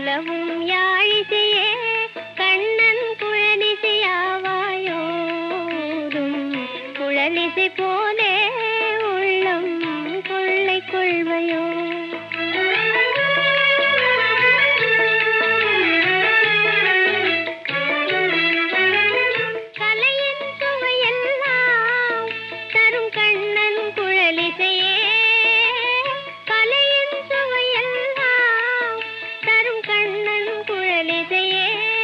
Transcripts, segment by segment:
குலவும் யாழிசையே கண்ணன் குழலிசையாவாயோடும் குழலிசை போலே உள்ளம் கொள்ளை கொள்வையோ கலையின் சுவையெல்லாம் தரும் கண்ணன் குழலிசையே கலையின் சுவையெல்லாம் தரும் கண்ணன் குழலிசையே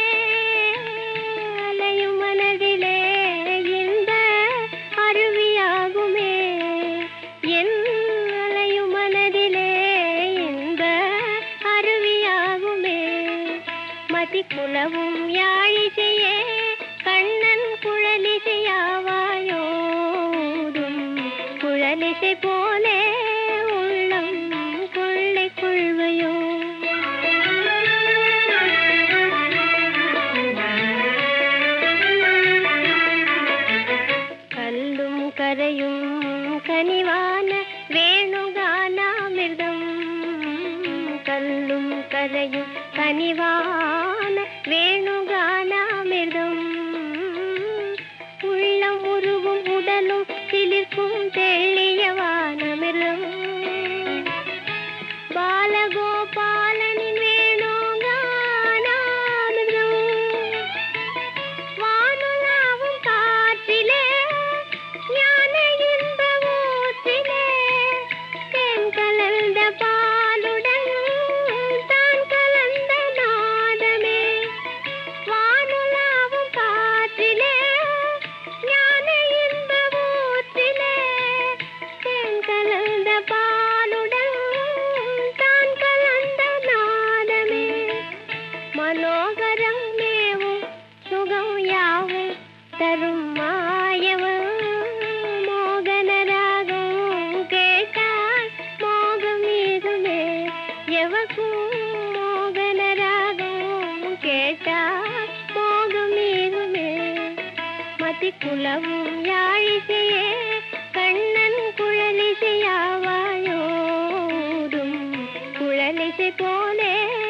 அலையும் மனதிலே இந்த அருவியாகுமே என் அலையும் மனதிலே இந்த அருவியாகுமே மதி குலவும் யாழிசையே கண்ணன் குழலிசையாவாயோடும் குழலிசை போலே உள்ளம் கொள்ளை கொள்வையோ கல்லும் கரையும் கனிவான வேணுகானாமிர்தம் கல்லும் கரையும் கனிவான வேணுகானாமிர்தம் உள்ளம் உருவும் உடலும் சிலிர்க்கும் தெள்ளியவானமிர்தம் பாலகோபாலனின் வேணுகானாமிர்தம் வானுலாவும் காற்றிலே ஞான இன்ப ஊற்றிலே தேன் கலந்த பாலுடன் தான் கலந்த நாதமே வானுலாவும் காற்றிலே ஞான இன்ப ஊற்றிலே தேன் கலந்த பாலுடன் தான் கலந்த நாதமே மனோகரம் மேவும் சுகம் யாவும் தரும் மாயவம் மோகனராகம் கேட்டால் மோகம் மீதுமே எவக்கும் மோகனராகம் கேட்டால் மோகம் மீதுமே மதி குலவும் யாழிசையே கண்ணன் குழலிசையாவாயோடும் குழலிசை போலே